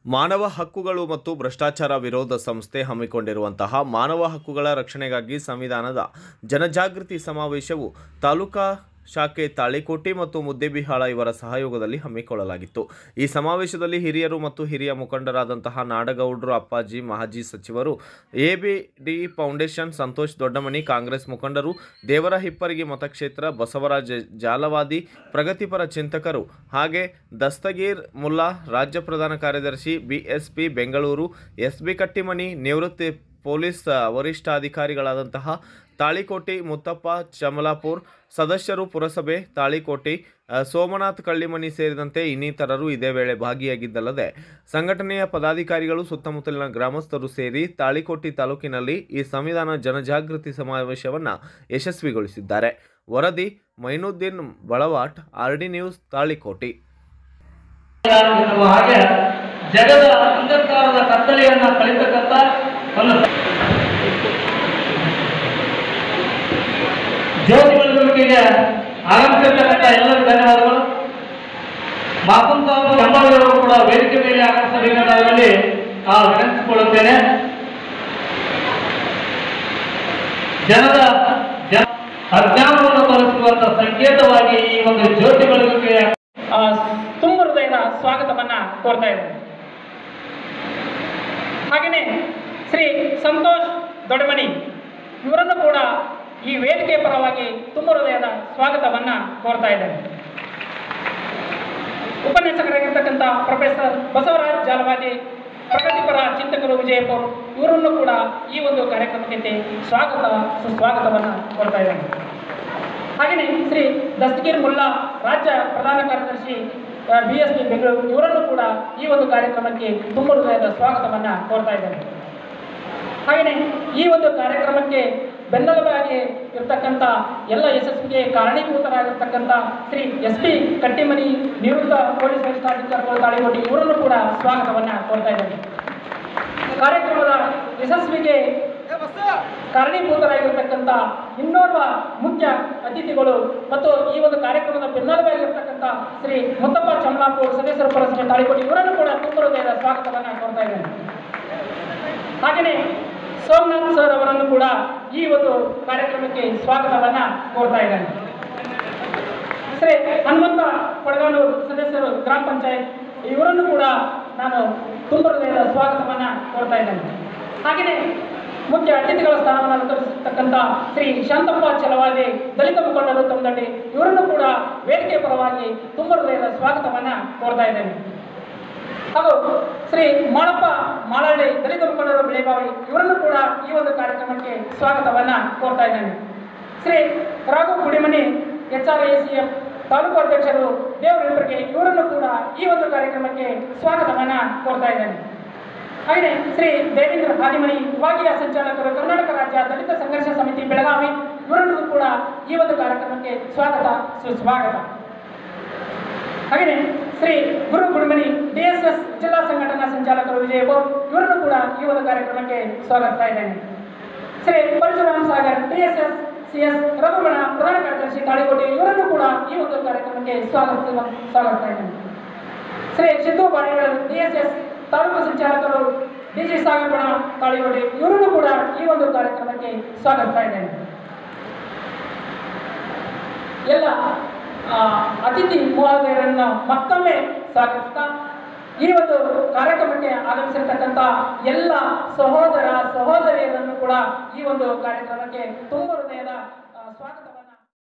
ಮಾನವ ಹಕ್ಕುಗಳು ಮತ್ತು ಭ್ರಷ್ಟಾಚಾರ ವಿರೋಧ ಸಂಸ್ಥೆ ಹಮ್ಮಿಕೊಂಡಿರುವಂತಹ ಮಾನವ ಹಕ್ಕುಗಳ ರಕ್ಷಣೆಗಾಗಿ ಸಂವಿಧಾನದ ಜನಜಾಗೃತಿ ಸಮಾವೇಶವು ತಾಲೂಕಾ ಶಾಖೆ ತಾಳಿಕೋಟೆ ಮತ್ತು ಮುದ್ದೇಬಿಹಾಳ ಇವರ ಸಹಯೋಗದಲ್ಲಿ ಹಮ್ಮಿಕೊಳ್ಳಲಾಗಿತ್ತು ಈ ಸಮಾವೇಶದಲ್ಲಿ ಹಿರಿಯರು ಮತ್ತು ಹಿರಿಯ ಮುಖಂಡರಾದಂತಹ ನಾಡಗೌಡರು ಅಪ್ಪಾಜಿ ಮಾಜಿ ಸಚಿವರು ಎಬಿಡಿ ಫೌಂಡೇಶನ್ ಸಂತೋಷ್ ದೊಡ್ಡಮನಿ ಕಾಂಗ್ರೆಸ್ ಮುಖಂಡರು ದೇವರ ಹಿಪ್ಪರಗಿ ಮತಕ್ಷೇತ್ರ ಬಸವರಾಜ ಜಾಲವಾದಿ ಪ್ರಗತಿಪರ ಚಿಂತಕರು ಹಾಗೆ ದಸ್ತಗೀರ್ ಮುಲ್ಲಾ ರಾಜ್ಯ ಪ್ರಧಾನ ಕಾರ್ಯದರ್ಶಿ ಬಿಎಸ್ಪಿ ಬೆಂಗಳೂರು ಎಸ್ಬಿ ಕಟ್ಟಿಮನಿ ನಿವೃತ್ತಿ ಪೊಲೀಸ್ ಆ, ವರಿಷ್ಠಾಧಿಕಾರಿಗಳಾದಂತಹ ತಾಳಿಕೋಟೆ ಮುತ್ತಪ್ಪ ಚಮಲಾಪುರ್ ಸದಸ್ಯರು ಪುರಸಭೆ ತಾಳಿಕೋಟೆ ಆ, ಸೋಮನಾಥ್ ಕಳ್ಳಿಮನಿ ಸೇರಿದಂತೆ ಇನ್ನಿತರರು ಇದೇ ವೇಳೆ ಭಾಗಿಯಾಗಿದ್ದಲ್ಲದೆ ಸಂಘಟನೆಯ ಪದಾಧಿಕಾರಿಗಳು ಸುತ್ತಮುತ್ತಲಿನ ಗ್ರಾಮಸ್ಥರು ಸೇರಿ ತಾಳಿಕೋಟೆ ತಾಲೂಕಿನಲ್ಲಿ ಈ ಸಂವಿಧಾನ ಜನಜಾಗೃತಿ ಸಮಾವೇಶವನ್ನು ಯಶಸ್ವಿಗೊಳಿಸಿದ್ದಾರೆ ವರದಿ Mainuddin Balawat R D news Talikote ಎನ್ನುವ ಹಾಗೆ ಜಗದ ಅಂಧಕಾರದ ಕತ್ತಲೆಯನ್ನ ಕಳಿತಕ್ಕಂಥ ಒಂದು ಜ್ಯೋತಿ ಬೆಳಗುವಿಕೆಗೆ ಆಗಮಿಸಿರ್ತಕ್ಕಂಥ ಎಲ್ಲರಿಗೂ ಧನ್ಯವಾದಗಳು ಮಾಪನ್ ಸಾಹೇಬ್ ಕೆಂಬಾವಿಯವರು ಕೂಡ ವೇದಿಕೆ ಮೇಲೆ ಆಗಮಿಸಬೇಕೆಂದು ಅವರಲ್ಲಿ ಆ ವಿನಂತಿಸಿಕೊಳ್ಳುತ್ತೇನೆ ಜನದ ಜನ ಅಜ್ಞಾನವನ್ನು ತೋರಿಸುವಂತ ಸಂಕೇತವಾಗಿ ಈ ಒಂದು ಜ್ಯೋತಿ ಬೆಳಗುವಿಕೆಯ ಆ, ತುಂಬ ಹೃದಯದ ಸ್ವಾಗತವನ್ನ ಕೋರ್ತಾ ಇದ್ದೇನೆ ಹಾಗೆಯೇ ಶ್ರೀ ಸಂತೋಷ್ ದೊಡ್ಡಮನಿ ಇವರನ್ನು ಕೂಡ ಈ ವೇದಿಕೆ ಪರವಾಗಿ ತುಂಬ ಹೃದಯದ ಸ್ವಾಗತವನ್ನ ಕೋರ್ತಾ ಇದ್ದೇನೆ ಉಪನ್ಯಾಸಕರಾಗಿರ್ತಕ್ಕಂಥ ಪ್ರೊಫೆಸರ್ ಬಸವರಾಜ್ ಜಾಲವಾದಿ ಪ್ರಗತಿಪರ ಚಿಂತಕರು ವಿಜಯಪುರ್ ಇವರನ್ನು ಕೂಡ ಈ ಒಂದು ಕಾರ್ಯಕ್ರಮಕ್ಕೆ ಸ್ವಾಗತ ಸುಸ್ವಾಗತವನ್ನು ಕೋರ್ತಾ ಇದ್ದೇನೆ ಹಾಗೆಯೇ ಶ್ರೀ ದಸ್ತಗೀರ್ ಮುಲ್ಲಾ ರಾಜ್ಯ ಪ್ರಧಾನ ಕಾರ್ಯದರ್ಶಿ ಬಿ ಎಸ್ ಪಿ ಬೆಂಗಳೂರು ಇವರನ್ನು ಕೂಡ ಈ ಒಂದು ಕಾರ್ಯಕ್ರಮಕ್ಕೆ ತುಂಬ ಹೃದಯದ ಸ್ವಾಗತವನ್ನು ಕೋರ್ತಾ ಇದ್ದೇನೆ ಹಾಗೆಯೇ ಈ ಒಂದು ಕಾರ್ಯಕ್ರಮಕ್ಕೆ ಬೆನ್ನೆಲುಬಾಗಿ ಇರತಕ್ಕಂಥ ಎಲ್ಲ ಯಶಸ್ವಿಗೆ ಕಾರಣೀಭೂತರಾಗಿರ್ತಕ್ಕಂಥ ಶ್ರೀ ಎಸ್ ಪಿ ಕಟ್ಟಿಮನಿ ನಿವೃತ್ತ ಪೊಲೀಸ್ ವರಿಷ್ಠಾಧಿಕಾರಿಗಳು ತಾಳಿಕೋಟಿ ಇವರನ್ನು ಕೂಡ ಸ್ವಾಗತವನ್ನು ಕೋರ್ತಾ ಇದ್ದೇನೆ ಕಾರ್ಯಕ್ರಮದ ಯಶಸ್ವಿಗೆ ಕಾರಣೀಭೂತರಾಗಿರ್ತಕ್ಕಂಥ ಇನ್ನೋರ್ವ ಮುಖ್ಯ ಅತಿಥಿಗಳು ಮತ್ತು ಈ ಒಂದು ಕಾರ್ಯಕ್ರಮದ ಬೆನ್ನೆಲುಬಾಗಿರ್ತಕ್ಕಂಥ ಶ್ರೀ ಮುತ್ತಪ್ಪ ಚಮಲಾಪುರ್ ಸದಸ್ಯರ ಪುರಸಭೆ ತಾಳಿಕೋಟಿ ಇವರನ್ನು ಕೂಡ ತುಂಬ ಹೃದಯದ ಸ್ವಾಗತವನ್ನು ಕೋರ್ತಾ ಇದ್ದೇನೆ ಹಾಗೆಯೇ ಸೋಮನಾಥ್ ಸರ್ ಅವರನ್ನು ಕೂಡ ಈ ಒಂದು ಕಾರ್ಯಕ್ರಮಕ್ಕೆ ಸ್ವಾಗತವನ್ನ ಕೋರ್ತಾ ಇದ್ದೇನೆ ಶ್ರೀ ಹನುಮಂತ ಪಡಗಾನೂರು ಸದಸ್ಯರು ಗ್ರಾಮ ಪಂಚಾಯತ್ ಇವರನ್ನು ಕೂಡ ನಾನು ತುಂಬ ಹೃದಯದ ಸ್ವಾಗತವನ್ನ ಕೋರ್ತಾ ಇದ್ದೇನೆ ಹಾಗೆಯೇ ಮುಖ್ಯ ಅತಿಥಿಗಳ ಸ್ಥಾನವನ್ನು ಅಲಂಕರಿಸತಕ್ಕಂಥ ಶ್ರೀ ಶಾಂತಪ್ಪ ಚಲವಾದಿ ದಲಿತ ಮುಖಂಡರು ತಮ್ಮದಂಡಿ ಇವರನ್ನು ಕೂಡ ವೇದಿಕೆ ಪರವಾಗಿ ತುಂಬ ಹೃದಯದ ಸ್ವಾಗತವನ್ನ ಕೋರ್ತಾ ಇದ್ದೇನೆ ಹಾಗೂ ಶ್ರೀ ಮಾಳಪ್ಪ ಮಾಳಳ್ಳಿ ದಲಿತ ಮುಖಂಡರು ಬೆಳೆಬಾವಿ ಇವರನ್ನು ಕೂಡ ಈ ಒಂದು ಕಾರ್ಯಕ್ರಮಕ್ಕೆ ಸ್ವಾಗತವನ್ನ ಕೋರ್ತಾ ಇದ್ದೇನೆ Shri Raghu Gudimani H R A C F taluk ಅಧ್ಯಕ್ಷರು ದೇವರಿಬ್ಬರಿಗೆ ಇವರನ್ನು ಕೂಡ ಈ ಒಂದು ಕಾರ್ಯಕ್ರಮಕ್ಕೆ ಸ್ವಾಗತವನ್ನ ಕೋರ್ತಾ ಇದ್ದೇನೆ ಹಾಗೆಯೇ ಶ್ರೀ ದೇವೇಂದ್ರ ಹಾದಿಮನಿ ವಿಭಾಗೀಯ ಸಂಚಾಲಕರು ಕರ್ನಾಟಕ ರಾಜ್ಯ ದಲಿತ ಸಂಘರ್ಷ ಸಮಿತಿ ಬೆಳಗಾವಿ ಇವರನ್ನು ಕೂಡ ಈ ಒಂದು ಕಾರ್ಯಕ್ರಮಕ್ಕೆ ಸ್ವಾಗತ ಸುಸ್ವಾಗತ ಹಾಗೆಯೇ Shri Guru Gudumani D S S ಜಿಲ್ಲಾ ಸಂಘಟನಾ ಸಂಚಾಲಕರು ವಿಜಯಪುರ ಇವರನ್ನು ಕೂಡ ಈ ಒಂದು ಕಾರ್ಯಕ್ರಮಕ್ಕೆ ಸ್ವಾಗತಿಸ್ತಾ ಇದ್ದೇನೆ Shri Parashuram Sagar D S S C S ರಘುಮಣ ಪ್ರಧಾನ ಕಾರ್ಯದರ್ಶಿ ತಾಳಿಕೋಟೆ ಇವರನ್ನು ಕೂಡ ಈ ಒಂದು ಕಾರ್ಯಕ್ರಮಕ್ಕೆ ಸ್ವಾಗತಿಸುವ ಸ್ವಾಗತಿಸ್ತಾ ಇದ್ದೇನೆ ಶ್ರೀ ಸಿದ್ದು ಬಾಡಿಗಳು ಡಿ ಎಸ್ ಎಸ್ ತಾಲೂಕು ಸಂಚಾಲಕರು ಡಿ ಜಿ ಸಾಗರಬಣ ತಾಳಿಕೋಟೆ ಇವರನ್ನು ಕೂಡ ಈ ಒಂದು ಕಾರ್ಯಕ್ರಮಕ್ಕೆ ಸ್ವಾಗತಿಸ್ತಾ ಇದ್ದೇನೆ ಎಲ್ಲ ಆ, ಅತಿಥಿ ಮಹೋದಯರನ್ನು ಮತ್ತೊಮ್ಮೆ ಸ್ವಾಗತಿಸ್ತಾ ಈ ಒಂದು ಕಾರ್ಯಕ್ರಮಕ್ಕೆ ಆಗಮಿಸಿರ್ತಕ್ಕಂಥ ಎಲ್ಲ ಸಹೋದರ ಸಹೋದರಿಯರನ್ನು ಕೂಡ ಈ ಒಂದು ಕಾರ್ಯಕ್ರಮಕ್ಕೆ ತುಂಬ ಹೃದಯದ ಆ, ಸ್ವಾಗತವನ್ನು